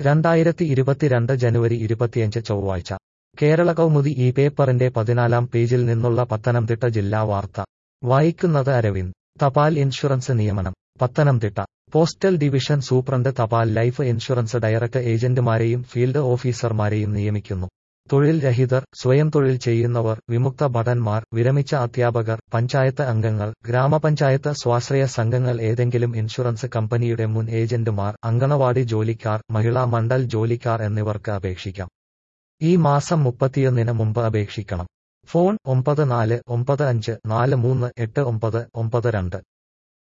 രണ്ടായിരത്തി ഇരുപത്തിരണ്ട് ജനുവരി ഇരുപത്തിയഞ്ച് ചൊവ്വാഴ്ച കേരള കൗമുദി ഈ പേപ്പറിന്റെ പതിനാലാം പേജിൽ നിന്നുള്ള പത്തനംതിട്ട ജില്ലാ വാർത്ത വായിക്കുന്നത് അരവിന്ദ് തപാൽ ഇൻഷുറൻസ് നിയമനം പത്തനംതിട്ട പോസ്റ്റൽ ഡിവിഷൻ സൂപ്രണ്ട് തപാൽ ലൈഫ് ഇൻഷുറൻസ് ഡയറക്ട് ഏജന്റുമാരെയും ഫീൽഡ് ഓഫീസർമാരെയും നിയമിക്കുന്നു തൊഴിൽ രഹിതർ സ്വയം തൊഴിൽ ചെയ്യുന്നവർ വിമുക്ത ഭടന്മാർ വിരമിച്ച അധ്യാപകർ പഞ്ചായത്ത് അംഗങ്ങൾ ഗ്രാമപഞ്ചായത്ത് സ്വാശ്രയ സംഘങ്ങൾ ഏതെങ്കിലും ഇൻഷുറൻസ് കമ്പനിയുടെ മുൻ ഏജന്റുമാർ അങ്കണവാടി ജോലിക്കാർ മഹിളാ മണ്ഡൽ ജോലിക്കാർ എന്നിവർക്ക് അപേക്ഷിക്കാം ഈ മാസം മുപ്പത്തിയൊന്നിന് മുമ്പ് അപേക്ഷിക്കണം ഫോൺ ഒമ്പത് നാല് ഒമ്പത് അഞ്ച് നാല് മൂന്ന് എട്ട് ഒമ്പത് ഒമ്പത് രണ്ട്